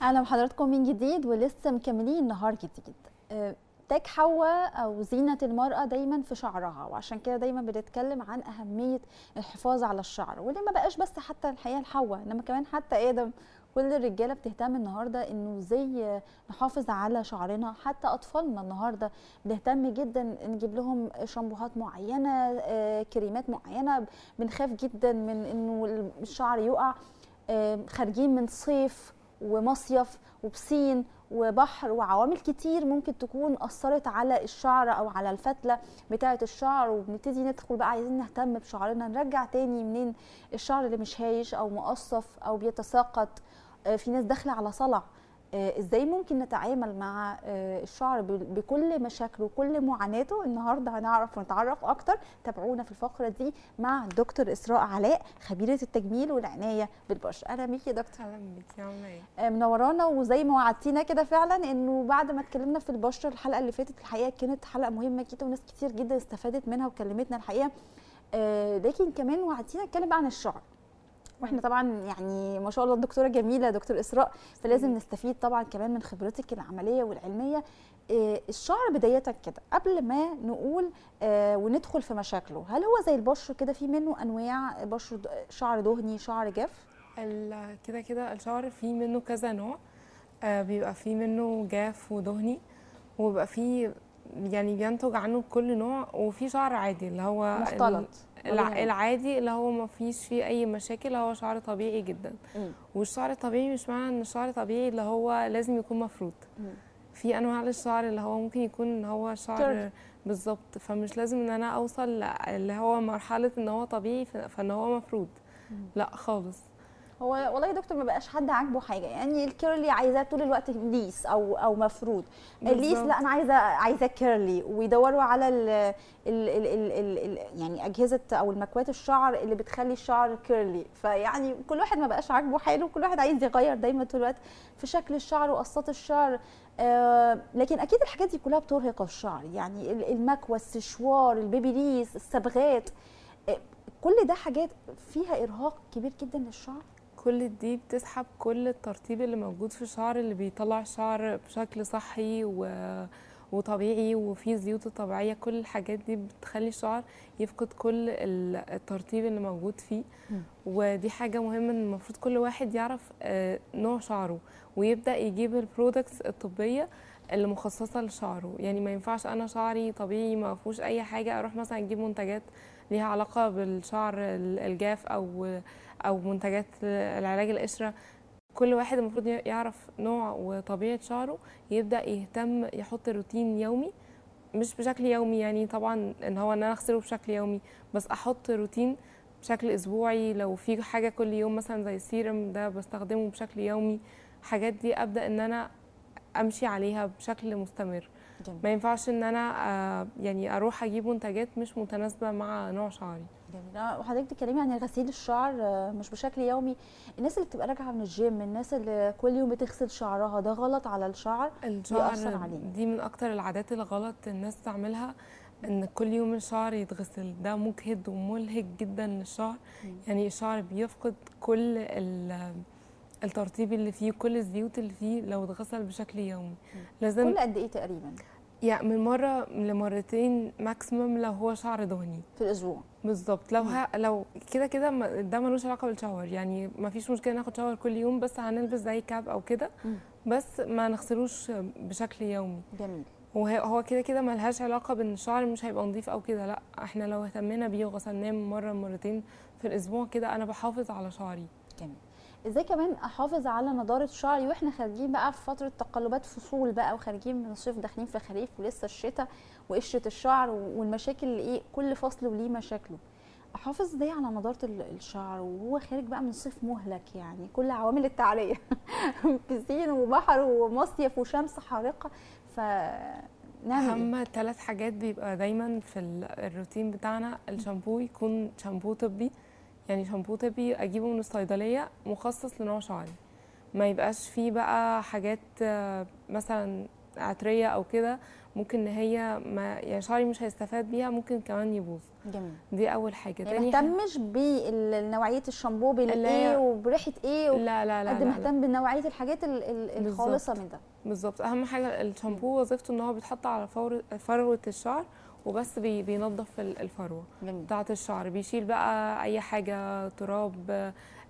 اهلا بحضراتكم من جديد ولسه مكملين نهار جديد آه، تاج حواء او زينه المراه دايما في شعرها وعشان كده دايما بنتكلم عن اهميه الحفاظ على الشعر واللي ما بقاش بس حتى الحقيقه لحواء انما كمان حتى ادم كل الرجاله بتهتم النهارده انه ازاي نحافظ على شعرنا حتى اطفالنا النهارده بنهتم جدا نجيب لهم شامبوهات معينه آه، كريمات معينه بنخاف جدا من انه الشعر يقع آه، خارجين من صيف ومصيف وبسين وبحر وعوامل كتير ممكن تكون اثرت على الشعر او على الفتله بتاعه الشعر وبنبتدي ندخل بقى عايزين نهتم بشعرنا نرجع تاني منين الشعر اللي مش هايش او مقصف او بيتساقط آه، في ناس داخله على صلع آه، ازاي ممكن نتعامل مع آه، الشعر ب- بكل مشاكله وكل معاناته النهارده هنعرف ونتعرف اكتر تابعونا في الفقره دي مع دكتور اسراء علاء خبيره التجميل والعنايه بالبشره اهلا بيكي يا دكتور اهلا بيكي عامله ايه آه، منورانا وزي ما وعدتينا كده فعلا انه بعد ما اتكلمنا في البشره الحلقه اللي فاتت الحقيقه كانت حلقه مهمه جدا وناس كتير جدا استفادت منها وكلمتنا الحقيقه آه، لكن كمان وعدتينا نتكلم بقى عن الشعر واحنا طبعا يعني ما شاء الله الدكتوره جميله دكتور اسراء فلازم نستفيد طبعا كمان من خبرتك العمليه والعلميه آه، الشعر بدايه كده قبل ما نقول آه، وندخل في مشاكله هل هو زي البشر كده في منه انواع بشر شعر دهني شعر جاف ال- كده كده الشعر فيه منه كذا نوع آه بيبقى فيه منه جاف ودهني وبيبقى فيه يعني بينتج عنه كل نوع وفي شعر عادي اللي هو ال- مختلط الع- العادي اللي هو ما فيش فيه اي مشاكل هو شعر طبيعي جدا مم. والشعر الطبيعي مش معنى ان الشعر طبيعي اللي هو لازم يكون مفروض مم. في انواع للشعر اللي هو ممكن يكون ان هو شعر Curly. بالظبط فمش لازم ان انا اوصل ل- اللي هو مرحله ان هو طبيعي ف- فان هو مفروض مم. لا خالص هو والله يا دكتور ما بقاش حد عاجبه حاجه يعني الكيرلي عايزاه طول الوقت ليس او او مفروض الليس بالظبط. لا انا عايزه عايزاه كيرلي ويدوروا على ال ال ال ال ال ال يعني اجهزه او المكوات الشعر اللي بتخلي الشعر كيرلي فيعني كل واحد ما بقاش عاجبه حاله كل واحد عايز يغير دايما طول الوقت في شكل الشعر وقصات الشعر آه لكن اكيد الحاجات دي كلها بترهق الشعر يعني ال- المكوى السشوار البيبيليس الصبغات آه كل ده حاجات فيها ارهاق كبير جدا للشعر كل دي بتسحب كل الترطيب اللي موجود في الشعر اللي بيطلع الشعر بشكل صحي و... وطبيعي وفيه الزيوت الطبيعية كل الحاجات دي بتخلي الشعر يفقد كل ال- الترطيب اللي موجود فيه مم. ودي حاجة مهمة ان المفروض كل واحد يعرف آه، نوع شعره ويبدأ يجيب البرودكتس الطبية اللي مخصصة لشعره يعني ما ينفعش انا شعري طبيعي ما فيهوش اي حاجة اروح مثلا اجيب منتجات ليها علاقة بالشعر ال- الجاف او او منتجات العلاج القشره كل واحد المفروض يعرف نوع وطبيعه شعره يبدا يهتم يحط روتين يومي مش بشكل يومي يعني طبعا ان هو ان انا اغسله بشكل يومي بس احط روتين بشكل اسبوعي لو في حاجه كل يوم مثلا زي السيرم ده بستخدمه بشكل يومي حاجات دي ابدا ان انا امشي عليها بشكل مستمر جميل. ما ينفعش ان انا آه، يعني اروح اجيب منتجات مش متناسبه مع نوع شعري جميل آه، وحضرتك بتتكلمي عن غسيل الشعر آه، مش بشكل يومي الناس اللي بتبقى راجعه من الجيم الناس اللي كل يوم بتغسل شعرها ده غلط على الشعر بيأثر الشعر عليه. دي من اكتر العادات الغلط الناس تعملها ان كل يوم الشعر يتغسل ده مجهد وملهك جدا للشعر مم. يعني الشعر بيفقد كل ال- الترطيب اللي فيه كل الزيوت اللي فيه لو اتغسل بشكل يومي لازم كل قد ايه تقريبا يعني من مره لمرتين ماكسيمم لو هو شعر دهني في الاسبوع بالظبط لو ه... لو كده كده ما- ده ملوش علاقه بالشاور يعني ما فيش مشكله ناخد شاور كل يوم بس هنلبس زي كاب او كده مم. بس ما نغسلوش بشكل يومي جميل وهي هو كده كده ملهاش علاقه بان الشعر مش هيبقى نظيف او كده لا احنا لو اهتمينا بيه وغسلناه مره مرتين في الاسبوع كده انا بحافظ على شعري جميل ازاي كمان احافظ على نضاره شعري واحنا خارجين بقى في فتره تقلبات فصول بقى وخارجين من الصيف داخلين في خريف ولسه الشتاء وقشره الشعر والمشاكل اللي ايه كل فصل وليه مشاكله احافظ ازاي على نضاره ال- الشعر وهو خارج بقى من صيف مهلك يعني كل عوامل التعريه بسين وبحر ومصيف وشمس حارقه فنعمل ايه اهم ثلاث حاجات بيبقى دايما في ال- الروتين بتاعنا الشامبو يكون شامبو طبي يعني شامبو طبي اجيبه من الصيدليه مخصص لنوع شعري ما يبقاش فيه بقى حاجات آه، مثلا عطريه او كده ممكن ان هي ما يعني شعري مش هيستفاد بيها ممكن كمان يبوظ جميل دي اول حاجه يعني تاني ما حاجة- اهتمش بنوعيه الشامبو اللي بالايه هي- وبريحه ايه و- لا لا لا قد لا, ما لا. اهتم بنوعيه الحاجات ال- ال- بالظبط. الخالصه من ده بالظبط اهم حاجه الشامبو وظيفته ان هو بيتحط على فور فروه الشعر وبس بي بينظف ال- الفروه جميل بتاعه الشعر بيشيل بقى اي حاجه تراب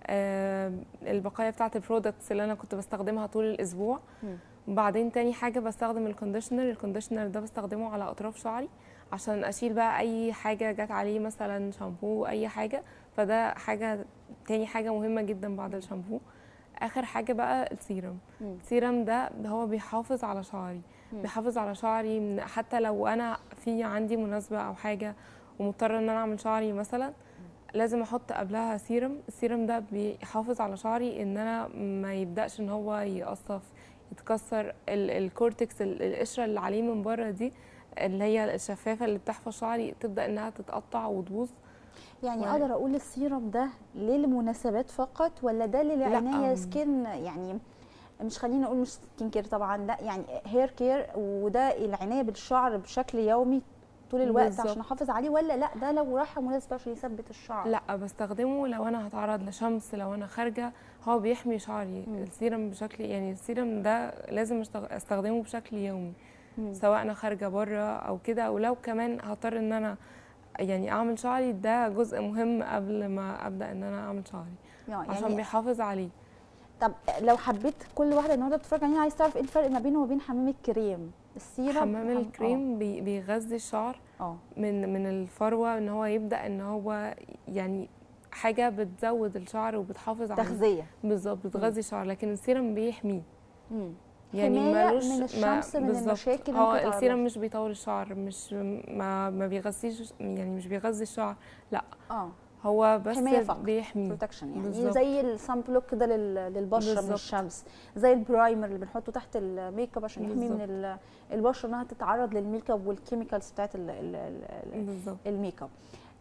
آه البقايا بتاعه البرودكتس اللي انا كنت بستخدمها طول الاسبوع مم. وبعدين تاني حاجه بستخدم الكونديشنر الكونديشنر ده بستخدمه على اطراف شعري عشان اشيل بقى اي حاجه جت عليه مثلا شامبو اي حاجه فده حاجه تاني حاجه مهمه جدا بعد الشامبو اخر حاجه بقى السيرم مم. السيرم ده هو بيحافظ على شعري مم. بيحافظ على شعري من حتى لو انا في عندي مناسبه او حاجه ومضطره ان انا اعمل شعري مثلا لازم احط قبلها سيرم السيرم ده بيحافظ على شعري ان انا ما يبداش ان هو يقصف يتكسر ال- الكورتكس ال- القشره اللي عليه من بره دي اللي هي الشفافه اللي بتحفظ شعري تبدا انها تتقطع وتبوظ يعني و- اقدر اقول السيرم ده للمناسبات فقط ولا ده للعنايه لا. سكين يعني مش خليني اقول مش سكين كير طبعا لا يعني هير كير وده العنايه بالشعر بشكل يومي طول الوقت بالظبط. عشان احافظ عليه ولا لا ده لو راحه مناسبه عشان يثبت الشعر لا بستخدمه لو انا هتعرض لشمس لو انا خارجه هو بيحمي شعري مم. السيرم بشكل يعني السيرم ده لازم أشتغ- استخدمه بشكل يومي مم. سواء انا خارجه بره او كده او لو كمان هضطر ان انا يعني اعمل شعري ده جزء مهم قبل ما ابدا ان انا اعمل شعري يعني عشان بيحافظ عليه طب لو حبيت كل واحده النهارده بتتفرج علينا عايز تعرف ايه الفرق ما بينه وبين حمام الكريم السيرم حمام حم- الكريم بي- بيغذي الشعر اه آه. من من الفروه ان هو يبدا ان هو يعني حاجه بتزود الشعر وبتحافظ عليه تغذيه بالظبط بتغذي الشعر لكن السيرم بيحميه مم. يعني حماية ملوش من ما- الشمس من بالظبط. المشاكل اللي هو ممكن تعرض السيرم لها. مش بيطول الشعر مش ما ما بيغذيش يعني مش بيغذي الشعر لا اه هو بس حماية فقط. بيحميه بروتكشن يعني بالظبط. زي السان بلوك كده لل- للبشره من بالظبط. الشمس زي البرايمر اللي بنحطه تحت الميك اب عشان يحمي من بالظبط. ال- البشره انها تتعرض للميك اب والكيميكالز بتاعت ال- ال- ال- بالظبط الميك اب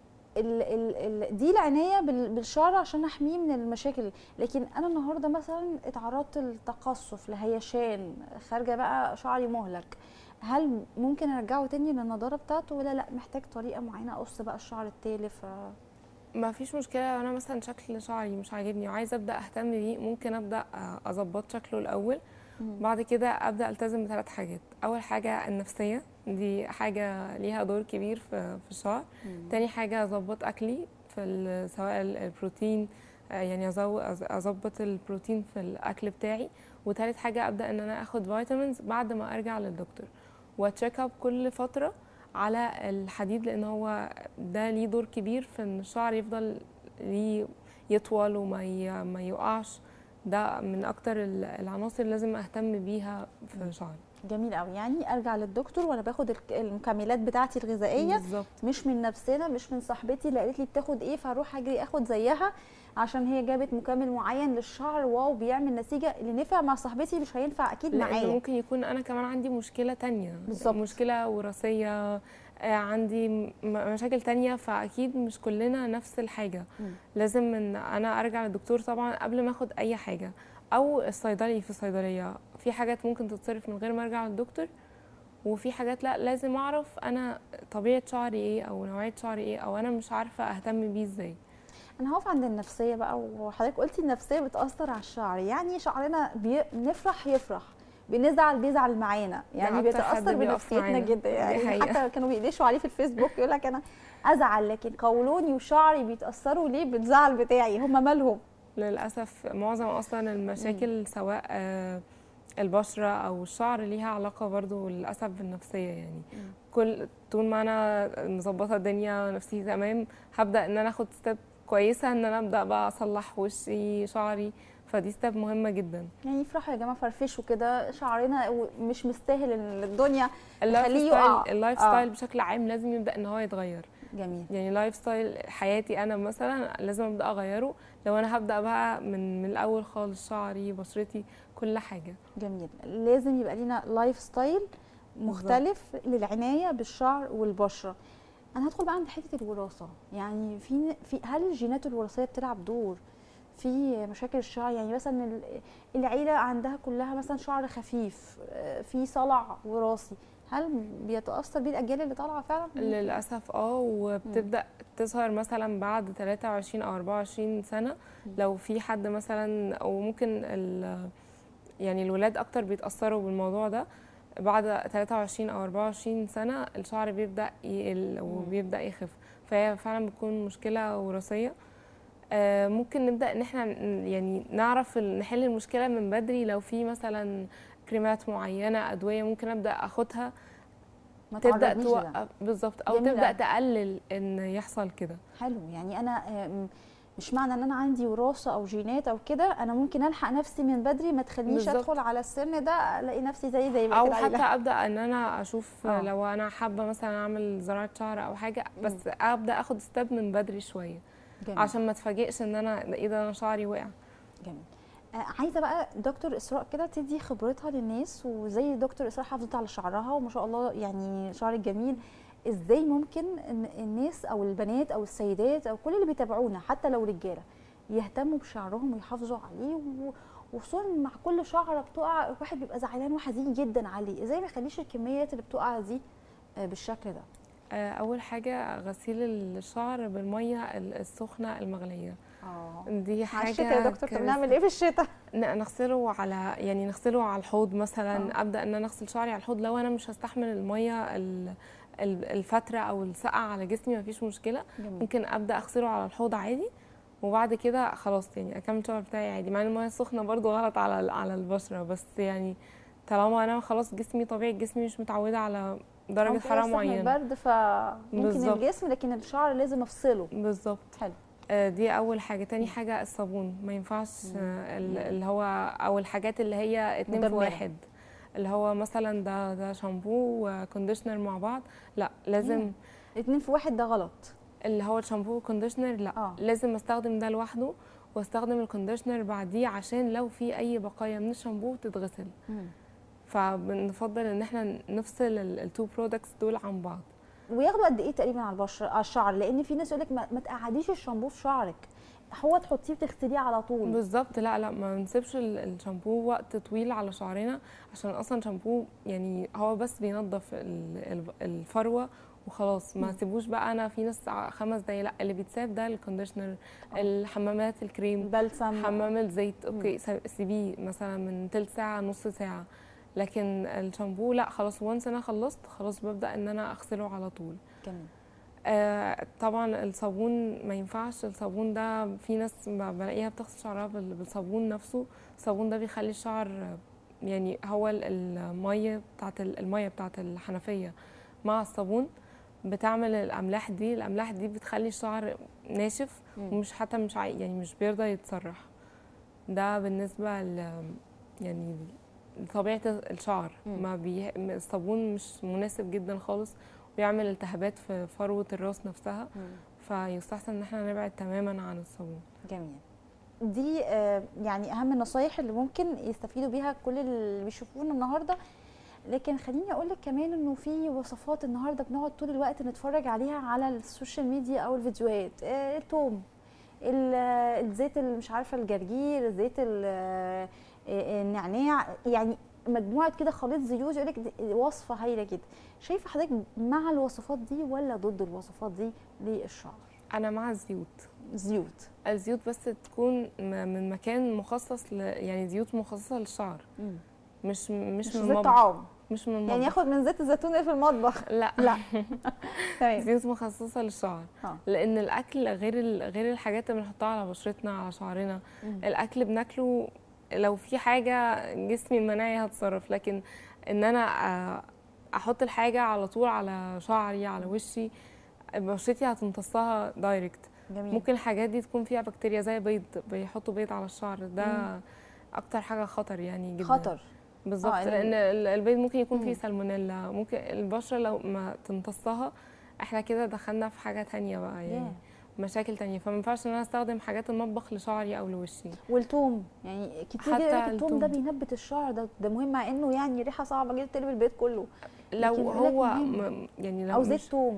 ال ال ال دي العنايه بال- بالشعر عشان احميه من المشاكل لكن انا النهارده مثلا اتعرضت لتقصف لهيشان خارجه بقى شعري مهلك هل ممكن ارجعه تاني للنضاره بتاعته ولا لا محتاج طريقه معينه اقص بقى الشعر التالف آه، ما فيش مشكله لو انا مثلا شكل شعري مش عاجبني وعايزه ابدا اهتم بيه ممكن ابدا اظبط شكله الاول مم. بعد كده ابدا التزم بثلاث حاجات اول حاجه النفسيه دي حاجه ليها دور كبير في في الشعر مم. تاني حاجة أظبط أكلي في ال- سواء ال- البروتين آه، يعني أزو- أز- أظبط البروتين في الأكل بتاعي وتالت حاجة أبدأ إن أنا أخد فيتامينز بعد ما أرجع للدكتور وأتشيك أب كل فترة على الحديد لأن هو ده ليه دور كبير في إن الشعر يفضل ليه يطول وما ي- ما يقعش ده من أكتر ال- العناصر اللي لازم أهتم بيها في شعري جميل قوي يعني ارجع للدكتور وانا باخد الك- المكملات بتاعتي الغذائيه بالظبط مش من نفسنا مش من صاحبتي اللي قالت لي بتاخد ايه فاروح اجري اخد زيها عشان هي جابت مكمل معين للشعر واو بيعمل نتيجه اللي نفع مع صاحبتي مش هينفع اكيد لان معايا ممكن يكون انا كمان عندي مشكله تانية بالظبط. مشكله وراثيه آه، عندي م- مشاكل تانية فاكيد مش كلنا نفس الحاجه مم. لازم ان انا ارجع للدكتور طبعا قبل ما اخد اي حاجه او الصيدلي في الصيدليه في حاجات ممكن تتصرف من غير ما ارجع للدكتور وفي حاجات لا لازم اعرف انا طبيعه شعري ايه او نوعيه شعري ايه او انا مش عارفه اهتم بيه ازاي انا هقف عند النفسيه بقى وحضرتك قلتي النفسيه بتاثر على الشعر يعني شعرنا بي... نفرح يفرح بنزعل بيزعل معانا يعني أكتر حد بيتاثر بيقف بنفسيتنا معانا. جدا دي يعني حقيقة. حتى كانوا بيقلشوا عليه في الفيسبوك يقول لك انا ازعل لكن قولوني وشعري بيتاثروا ليه بالزعل بتاعي هم مالهم للأسف معظم أصلا المشاكل سواء آه، البشرة أو الشعر ليها علاقة برضو للأسف بالنفسية يعني مم. كل طول ما أنا مظبطة الدنيا نفسي تمام هبدأ إن أنا أخد ستيب كويسة إن أنا أبدأ بقى أصلح وشي شعري فدي ستيب مهمة جدا يعني يفرحوا يا جماعه فرفشوا كده شعرنا مش مستاهل ان الدنيا اللايف خليه ستايل يقع. اللايف آه. ستايل بشكل عام لازم يبدأ إن هو يتغير جميل يعني لايف ستايل حياتي أنا مثلا لازم أبدأ أغيره لو أنا هبدأ بقى من من الأول خالص شعري بشرتي كل حاجة جميل لازم يبقى لينا لايف ستايل مختلف للعنايه بالشعر والبشره انا هدخل بقى عند حته الوراثه يعني في في هل الجينات الوراثيه بتلعب دور في مشاكل الشعر يعني مثلا ال- العيله عندها كلها مثلا شعر خفيف آه، في صلع وراثي هل بيتاثر بيه الاجيال اللي طالعه فعلا للاسف اه وبتبدا تظهر مثلا بعد 23 او 24 سنه لو في حد مثلا او ممكن ال يعني الولاد اكتر بيتاثروا بالموضوع ده بعد 23 او 24 سنه الشعر بيبدا يقل وبيبدا يخف فهي فعلا بتكون مشكله وراثيه آه، ممكن نبدا ان احنا ن- يعني نعرف ال- نحل المشكله من بدري لو في مثلا كريمات معينه ادويه ممكن ابدا اخدها ما تبدا تعرضنيش لده. توقف بالظبط او جميل تبدا أوي. تقلل ان يحصل كده حلو يعني انا آم، مش معنى ان انا عندي وراثه او جينات او كده انا ممكن الحق نفسي من بدري ما تخلينيش بالظبط. ادخل على السن ده الاقي نفسي زي زي بقيه او العيله حتى ابدا ان انا اشوف آه. لو انا حابه مثلا اعمل زراعه شعر او حاجه بس ابدا اخد ستيب من بدري شويه جميل. عشان ما اتفاجئش ان انا ايه ده انا شعري وقع جميل آه، عايزه بقى دكتور اسراء كده تدي خبرتها للناس وزي دكتور اسراء حافظت على شعرها وما شاء الله يعني شعرك جميل ازاي ممكن ان الناس او البنات او السيدات او كل اللي بيتابعونا حتى لو رجاله يهتموا بشعرهم ويحافظوا عليه و- وخصوصا مع كل شعره بتقع الواحد بيبقى زعلان وحزين جدا عليه ازاي ما يخليش الكميات اللي بتقع دي آه، بالشكل ده آه، اول حاجه غسيل الشعر بالميه السخنه المغليه اه دي مع حاجه الشتاء يا دكتور طب كارثة. نعمل ايه في الشتاء ن- نغسله على يعني نغسله على الحوض مثلا آه. ابدا ان انا اغسل شعري على الحوض لو انا مش هستحمل الميه ال- ال- الفتره او السقعه على جسمي مفيش مشكله جميل ممكن ابدا اغسله على الحوض عادي وبعد كده خلاص يعني اكمل الشعر بتاعي عادي مع ان الميه السخنه برضو غلط على ال- على البشره بس يعني طالما انا خلاص جسمي طبيعي جسمي مش متعوده على درجه أو حراره كده من معينه البرد فممكن بالظبط. الجسم لكن الشعر لازم افصله بالظبط حلو آه، دي اول حاجه تاني حاجه الصابون ما ينفعش آه، ال- اللي هو او الحاجات اللي هي اتنين في مدمرة. واحد اللي هو مثلا ده ده شامبو وكونديشنر مع بعض لا لازم مم. اتنين في واحد ده غلط اللي هو الشامبو والكونديشنر لا آه. لازم استخدم ده لوحده واستخدم الكونديشنر بعديه عشان لو في اي بقايا من الشامبو تتغسل فبنفضل ان احنا نفصل التو برودكتس دول عن بعض وياخدوا قد ايه تقريبا على البشره على الشعر لان في ناس يقول لك ما, ما تقعديش الشامبو في شعرك هو تحطيه وتغسليه على طول بالظبط لا لا ما نسيبش ال- الشامبو وقت طويل على شعرنا عشان اصلا شامبو يعني هو بس بينظف ال- ال- الفروه وخلاص ما مم. سيبوش بقى انا في ناس ع- خمس دقايق لا اللي بيتساب ده الكونديشنر الحمامات الكريم البلسم حمام الزيت اوكي سا- سيبيه مثلا من تلت ساعه نص ساعه لكن الشامبو لا خلاص وانس انا خلصت خلاص ببدا ان انا اغسله على طول جميل آه طبعا الصابون ما ينفعش الصابون ده في ناس ب- بلاقيها بتغسل شعرها بال- بالصابون نفسه الصابون ده بيخلي الشعر آه، يعني هو ال- الميه بتاعت ال- الميه بتاعت الحنفيه مع الصابون بتعمل الاملاح دي الاملاح دي بتخلي الشعر ناشف مم. ومش حتى مش عاي يعني مش بيرضى يتسرح ده بالنسبه ل يعني لطبيعه الشعر مم. ما بي... الصابون مش مناسب جدا خالص بيعمل التهابات في فروه الراس نفسها فيستحسن ان احنا نبعد تماما عن الصابون جميل دي آه، يعني اهم النصايح اللي ممكن يستفيدوا بيها كل اللي بيشوفونا النهارده لكن خليني اقول لك كمان انه في وصفات النهارده بنقعد طول الوقت نتفرج عليها على السوشيال ميديا او الفيديوهات آه، التوم ال- آه، الزيت اللي مش عارفه الجرجير زيت ال- آه، آه، النعناع يعني مجموعه كده خليط زيوت يقول لك وصفه هايله جدا شايفه حضرتك مع الوصفات دي ولا ضد الوصفات دي للشعر انا مع الزيوت زيوت الزيوت بس تكون م- من مكان مخصص ل... يعني زيوت مخصصه للشعر مش مش, مش من زيت المطبخ طعام مش من يعني المطبخ ياخد من زيت الزيتون اللي في المطبخ لا لا تمام زيوت مخصصه للشعر آه. لان الاكل غير ال... غير الحاجات اللي بنحطها على بشرتنا على شعرنا الاكل بناكله لو في حاجه جسمي المناعي هتصرف لكن ان انا أ- احط الحاجه على طول على شعري على وشي بشرتي هتمتصها دايركت جميل ممكن الحاجات دي تكون فيها بكتيريا زي بيض بيحطوا بيض على الشعر ده مم. اكتر حاجه خطر يعني جدا خطر بالظبط آه، لان ال- البيض ممكن يكون فيه مم. سالمونيلا ممكن البشره لو ما تمتصها احنا كده دخلنا في حاجه تانية بقى يعني ياه. مشاكل تانية فما ينفعش ان انا استخدم حاجات المطبخ لشعري او لوشي والثوم يعني كتير حتى جدا الثوم ده التوم. بينبت الشعر ده ده مهم مع انه يعني ريحه صعبه جدا تقلب البيت كله لو لكن يقولك هو مهم. م- يعني لو او زيت مش ثوم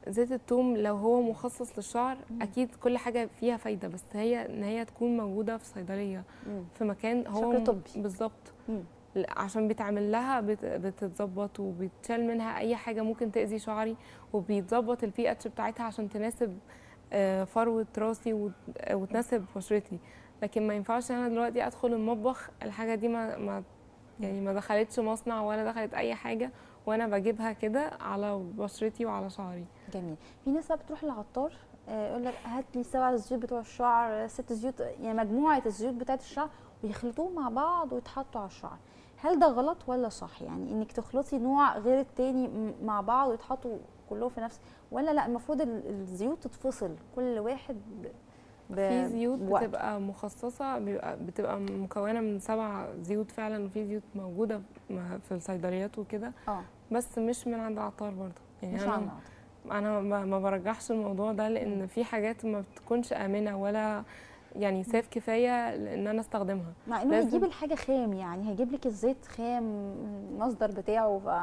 زيت الثوم لو هو مخصص للشعر مم. اكيد كل حاجه فيها فايده بس هي ان هي تكون موجوده في صيدليه مم. في مكان هو بشكل م- طبي. بالظبط مم. ل- عشان بيتعمل لها بت- بتتظبط وبيتشال منها اي حاجه ممكن تاذي شعري وبيتظبط البي اتش بتاعتها عشان تناسب آه، فروه راسي وت- آه، وتناسب بشرتي لكن ما ينفعش انا دلوقتي ادخل المطبخ الحاجه دي ما, ما يعني ما دخلتش مصنع ولا دخلت اي حاجه وانا بجيبها كده على بشرتي وعلى شعري جميل في ناس بقى بتروح للعطار آه، يقول لك هات لي سبع زيوت بتوع الشعر ست زيوت يعني مجموعه الزيوت بتاعت الشعر ويخلطوهم مع بعض ويتحطوا على الشعر هل ده غلط ولا صح يعني انك تخلطي نوع غير التاني م- مع بعض ويتحطوا كلهم في نفس ولا لا المفروض ال- الزيوت تتفصل كل واحد ب... ب... في زيوت بوقته. بتبقى مخصصة بيبقى بتبقى مكونة من سبع زيوت فعلا وفي زيوت موجودة م- في الصيدليات وكده اه بس مش من عند عطار برضه يعني مش أنا عن بعض. أنا ما ما برجحش الموضوع ده لأن في حاجات ما بتكونش آمنة ولا يعني سيف كفاية لأن أنا استخدمها مع انه لازم- هيجيب الحاجه خام يعني هيجيب لك الزيت خام المصدر بتاعه ف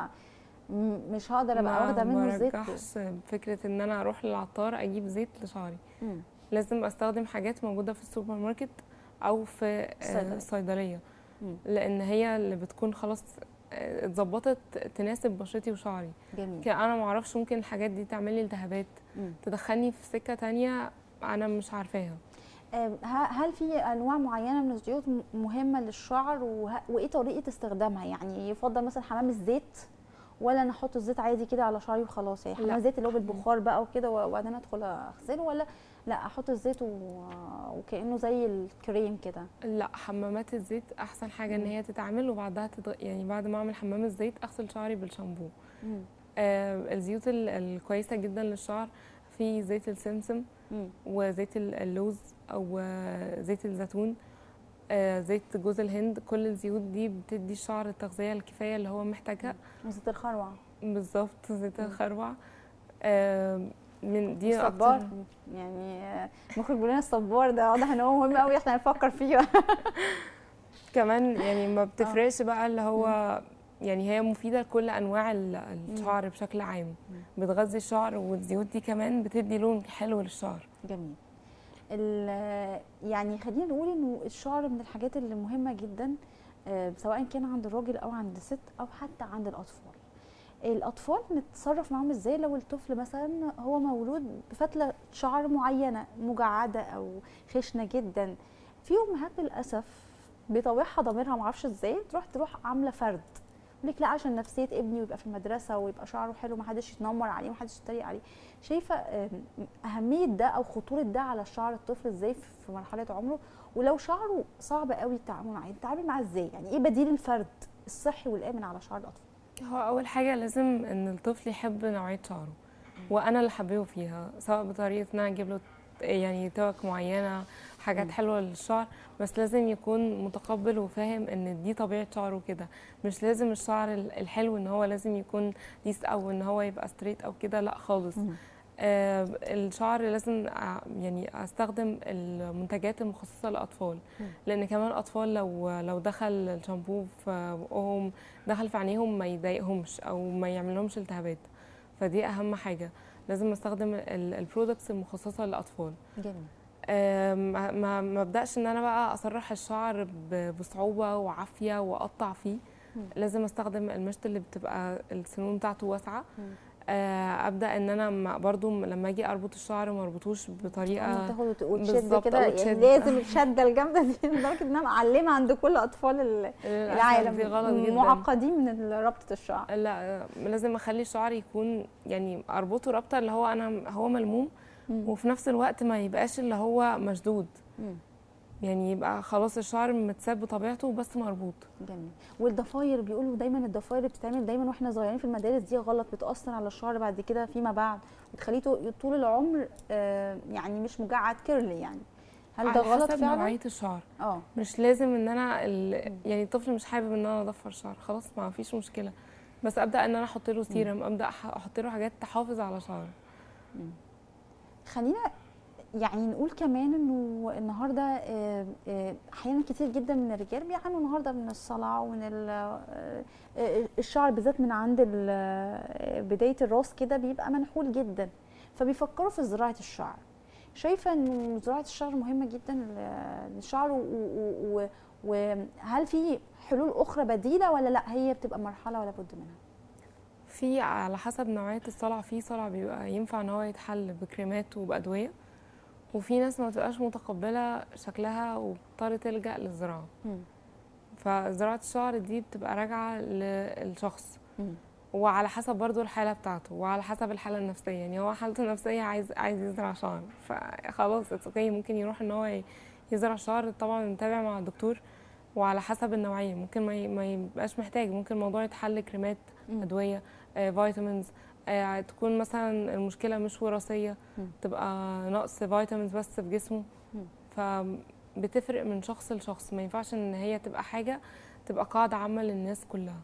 م- مش هقدر ابقى واخده منه زيت برجحش فكرة إن أنا أروح للعطار أجيب زيت لشعري مم. لازم استخدم حاجات موجوده في السوبر ماركت او في آه، الصيدلية. الصيدليه مم. لان هي اللي بتكون خلاص آه، اتظبطت تناسب بشرتي وشعري جميل كده انا ما اعرفش ممكن الحاجات دي تعمل لي التهابات مم. تدخلني في سكه تانية انا مش عارفاها آم، ه- هل في انواع معينه من الزيوت م- مهمه للشعر وه- وايه طريقه استخدامها يعني يفضل مثلا حمام الزيت ولا انا احط الزيت عادي كده على شعري وخلاص يعني حمام لا. الزيت اللي هو بالبخار بقى وكده وبعدين ادخل اغسله ولا لا احط الزيت و... وكانه زي الكريم كده لا حمامات الزيت احسن حاجه ان مم. هي تتعمل وبعدها تتغ... يعني بعد ما اعمل حمام الزيت اغسل شعري بالشامبو مم. آه الزيوت ال- الكويسه جدا للشعر في زيت السمسم مم. وزيت ال- اللوز او آه، زيت الزيتون آه، زيت جوز الهند كل الزيوت دي بتدي الشعر التغذيه الكفايه اللي هو محتاجها وزيت الخروع بالظبط زيت مم. الخروع آه، من دي الصبار اكتر يعني آه، مخرج بيقول لنا الصبار ده واضح ان هو مهم قوي احنا نفكر فيه كمان يعني ما بتفرقش بقى اللي هو يعني هي مفيده لكل انواع ال- الشعر بشكل عام بتغذي الشعر والزيوت دي كمان بتدي لون حلو للشعر جميل ال- يعني خلينا نقول انه الشعر من الحاجات اللي مهمه جدا آه، سواء كان عند الراجل او عند الست او حتى عند الاطفال الاطفال نتصرف معاهم ازاي لو الطفل مثلا هو مولود بفتله شعر معينه مجعده او خشنه جدا في امهات للاسف بيطوعها ضميرها معرفش ازاي تروح تروح عامله فرد يقول لك لا عشان نفسيه ابني ويبقى في المدرسه ويبقى شعره حلو محدش يتنمر عليه محدش يتريق عليه شايفه آم، اهميه ده او خطوره ده على شعر الطفل ازاي في مرحله عمره ولو شعره صعب قوي التعامل معاه نتعامل معاه ازاي يعني ايه بديل الفرد الصحي والامن على شعر الاطفال هو اول حاجه لازم ان الطفل يحب نوعيه شعره وانا اللي حبيه فيها سواء بطريقه ان انا اجيب له يعني توك معينه حاجات مم. حلوه للشعر بس لازم يكون متقبل وفاهم ان دي طبيعه شعره كده مش لازم الشعر ال- الحلو ان هو لازم يكون ليس او ان هو يبقى ستريت او كده لا خالص آه الشعر لازم أع- يعني استخدم المنتجات المخصصه للاطفال مم. لان كمان الاطفال لو لو دخل الشامبو في بقهم دخل في عينيهم ما يضايقهمش او ما يعملهمش التهابات فدي اهم حاجه لازم استخدم البرودكتس المخصصه للاطفال جميل آه، ما ما ما ابداش ان انا بقى اسرح الشعر ب- بصعوبه وعافيه واقطع فيه مم. لازم استخدم المشط اللي بتبقى السنون بتاعته واسعه مم. آه، ابدا ان انا ما- برضو م- لما اجي اربط الشعر ما اربطوش بطريقه تاخد وت- وتشد بالظبط، كده أو يعني تشد. لازم الشده الجامده دي لدرجه انها معلمه عند كل اطفال ال- للأسف العالم دي غلط جدا معقدين من ربطه الشعر لا آه، لازم اخلي الشعر يكون يعني اربطه رابطه اللي هو انا هو ملموم مم. وفي نفس الوقت ما يبقاش اللي هو مشدود مم. يعني يبقى خلاص الشعر متساب بطبيعته بس مربوط جميل والضفاير بيقولوا دايما الضفاير اللي بتتعمل دايما واحنا صغيرين في المدارس دي غلط بتاثر على الشعر بعد كده فيما بعد بتخليه تو- طول العمر آه، يعني مش مجعد كيرلي يعني هل ده على غلط حسب فعلا نوعيه الشعر اه مش لازم ان انا ال... يعني الطفل مش حابب ان انا اضفر شعر خلاص ما فيش مشكله بس ابدا ان انا احط له سيرم ابدا أح- احط له حاجات تحافظ على شعره خلينا يعني نقول كمان انه النهارده آه، آه، احيانا كتير جدا من الرجال بيعانوا النهارده من الصلع ومن ال- آه، آه، الشعر بالذات من عند ال- آه، بدايه الراس كده بيبقى منحول جدا فبيفكروا في زراعه الشعر شايفه ان زراعه الشعر مهمه جدا ل- للشعر و- و- و- وهل في حلول اخرى بديله ولا لا هي بتبقى مرحله ولا بد منها في على حسب نوعية الصلع في صلع بيبقى ينفع ان هو يتحل بكريمات وبأدوية وفي ناس ما تبقاش متقبلة شكلها وبتضطر تلجأ للزراعة مم. فزراعة الشعر دي بتبقى راجعة للشخص مم. وعلى حسب برضو الحالة بتاعته وعلى حسب الحالة النفسية يعني هو حالته النفسية عايز عايز يزرع شعر فخلاص اتس اوكي ممكن يروح ان هو ي- يزرع شعر طبعا نتابع مع الدكتور وعلى حسب النوعية ممكن ما ي- ما يبقاش محتاج ممكن الموضوع يتحل كريمات مم. أدوية آه، فيتامينز آه، تكون مثلا المشكلة مش وراثية مم. تبقى نقص فيتامينز بس في جسمه مم. فبتفرق من شخص لشخص ما ينفعش ان هي تبقى حاجة تبقى قاعدة عامة للناس كلها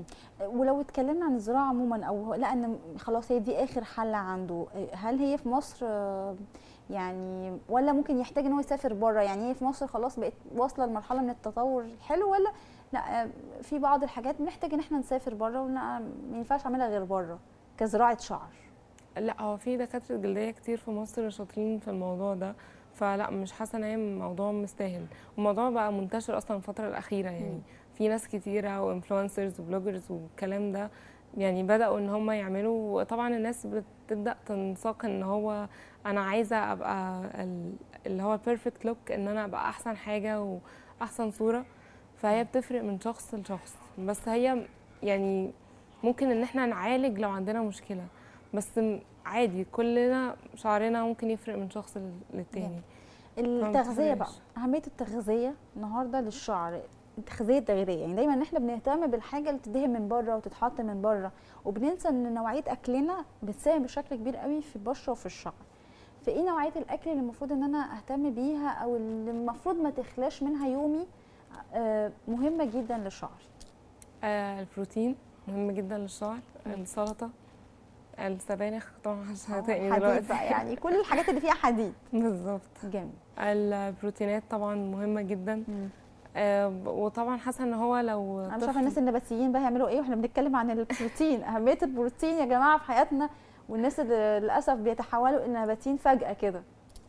ولو اتكلمنا عن الزراعه عموما او هو- لا ان خلاص هي دي اخر حل عنده هل هي في مصر آه، يعني ولا ممكن يحتاج ان هو يسافر بره يعني هي في مصر خلاص بقت واصله لمرحله من التطور الحلو ولا لا آه، في بعض الحاجات بنحتاج ان احنا نسافر بره ولا ما ينفعش اعملها غير بره كزراعه شعر لا هو في دكاترة جلدية كتير في مصر شاطرين في الموضوع ده فلا مش حاسة ان هي موضوع مستاهل والموضوع بقى منتشر اصلا الفترة الأخيرة يعني مم. في ناس كتيرة وانفلونسرز وبلوجرز والكلام ده يعني بدأوا ان هم يعملوا وطبعا الناس بتبدأ تنساق ان هو انا عايزة ابقى ال- اللي هو البيرفكت لوك ان انا ابقى احسن حاجة واحسن صورة فهي بتفرق من شخص لشخص بس هي يعني ممكن ان احنا نعالج لو عندنا مشكلة بس م- عادي كلنا شعرنا ممكن يفرق من شخص لل- للتاني التغذيه بقى بتفرقش. اهميه التغذيه النهارده للشعر التغذيه التغذيه يعني دايما احنا بنهتم بالحاجه اللي بتدهن من بره وتتحط من بره وبننسى ان نوعيه اكلنا بتساهم بشكل كبير قوي في البشره وفي الشعر فايه نوعيه الاكل اللي المفروض ان انا اهتم بيها او اللي المفروض ما تخلاش منها يومي آه، مهمه جدا للشعر آه البروتين مهم جدا للشعر مم. السلطة السبانخ طبعا عشان أهو هتقني حديد دلوقتي بقى يعني كل الحاجات اللي فيها حديد بالظبط جميل البروتينات طبعا مهمة جدا آه ب- وطبعا حاسة ان هو لو انا مش عارفه طفل- الناس النباتيين بقى هيعملوا ايه واحنا بنتكلم عن البروتين اهميه البروتين يا جماعه في حياتنا والناس اللي للاسف بيتحولوا الى نباتيين فجاه كده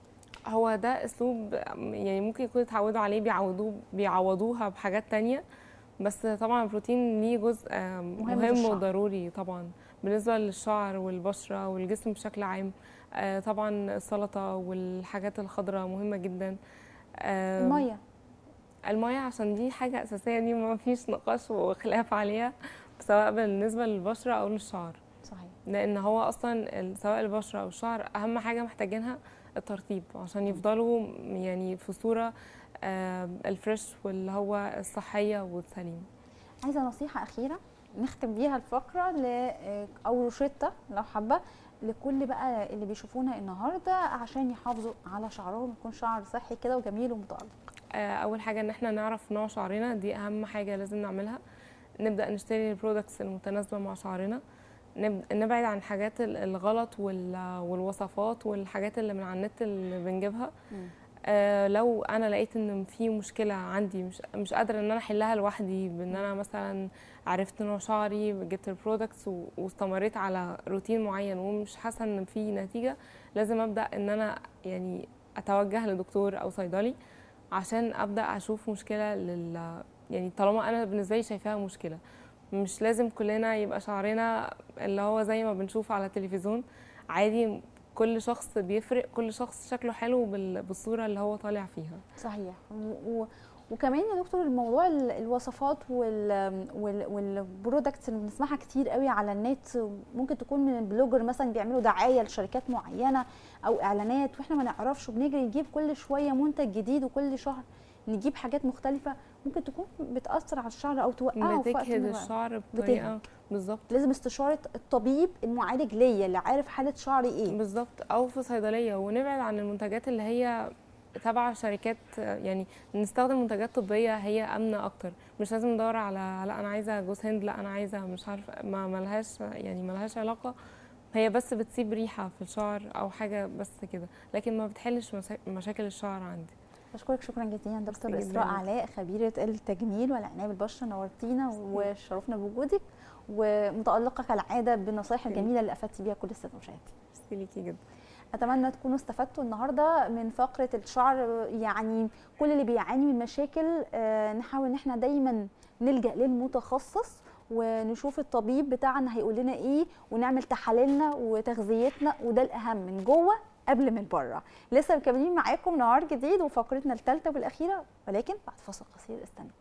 هو ده اسلوب يعني ممكن يكونوا اتعودوا عليه بيعوضوه بيعوضوها بحاجات تانية بس طبعا البروتين ليه جزء آه، مهم مهم للشعر. وضروري طبعا بالنسبة للشعر والبشرة والجسم بشكل عام آه، طبعا السلطة والحاجات الخضراء مهمة جدا آه، الميه المية عشان دي حاجة أساسية دي ما فيش نقاش وخلاف عليها سواء بالنسبة للبشرة أو للشعر صحيح لأن هو أصلا ال- سواء البشرة أو الشعر أهم حاجة محتاجينها الترطيب عشان يفضلوا يعني في صورة آه، الفريش واللي هو الصحية والسليم عايزه نصيحه اخيره نختم بيها الفقره ل او روشته لو حابه لكل بقى اللي بيشوفونا النهارده عشان يحافظوا على شعرهم يكون شعر صحي كده وجميل ومتألق آه، أول حاجة إن احنا نعرف نوع شعرنا دي أهم حاجة لازم نعملها نبدأ نشتري البرودكتس المتناسبة مع شعرنا نب- نبعد عن الحاجات ال- الغلط وال- والوصفات والحاجات اللي من على النت اللي بنجيبها آه، لو انا لقيت ان في مشكله عندي مش مش قادره ان انا احلها لوحدي بان انا مثلا عرفت نوع شعري جبت البرودكتس و- واستمريت على روتين معين ومش حاسه ان في نتيجه لازم ابدا ان انا يعني اتوجه لدكتور او صيدلي عشان ابدا اشوف مشكله لل يعني طالما انا بالنسبه لي شايفاها مشكله مش لازم كلنا يبقى شعرنا اللي هو زي ما بنشوف على التلفزيون عادي كل شخص بيفرق كل شخص شكله حلو بال- بالصوره اللي هو طالع فيها صحيح و... و... وكمان يا دكتور الموضوع ال- الوصفات وال... وال... والبرودكتس اللي بنسمعها كتير قوي على النت ممكن تكون من بلوجر مثلا بيعملوا دعايه لشركات معينه او اعلانات واحنا ما نعرفش وبنجري نجيب كل شويه منتج جديد وكل شهر نجيب حاجات مختلفه ممكن تكون بتاثر على الشعر او توقعه في وقت بتجهد من الوقت. الشعر بطريقه بالظبط لازم استشاره الطبيب المعالج ليا اللي عارف حاله شعري ايه بالظبط او في صيدليه ونبعد عن المنتجات اللي هي تبع شركات يعني نستخدم منتجات طبيه هي امنه اكتر مش لازم ندور على لا انا عايزه جوز هند لا انا عايزه مش عارفه ما ملهاش يعني ملهاش علاقه هي بس بتسيب ريحه في الشعر او حاجه بس كده لكن ما بتحلش مسا- مشاكل الشعر عندي بشكرك شكرا جزيلا دكتور ميرسي اسراء جداً. علاء خبيره التجميل والعنايه بالبشره نورتينا وشرفنا بوجودك ومتالقه كالعاده بالنصائح ميرسي. الجميله اللي افدتي بيها كل الساده المشاهدين ميرسي ليكي جدا اتمنى تكونوا استفدتوا النهارده من فقره الشعر يعني كل اللي بيعاني من مشاكل آه، نحاول ان احنا دايما نلجا للمتخصص ونشوف الطبيب بتاعنا هيقول لنا ايه ونعمل تحاليلنا وتغذيتنا وده الاهم من جوه قبل من بره لسه مكملين معاكم نهار جديد وفقرتنا الثالثه والاخيره ولكن بعد فاصل قصير استنوا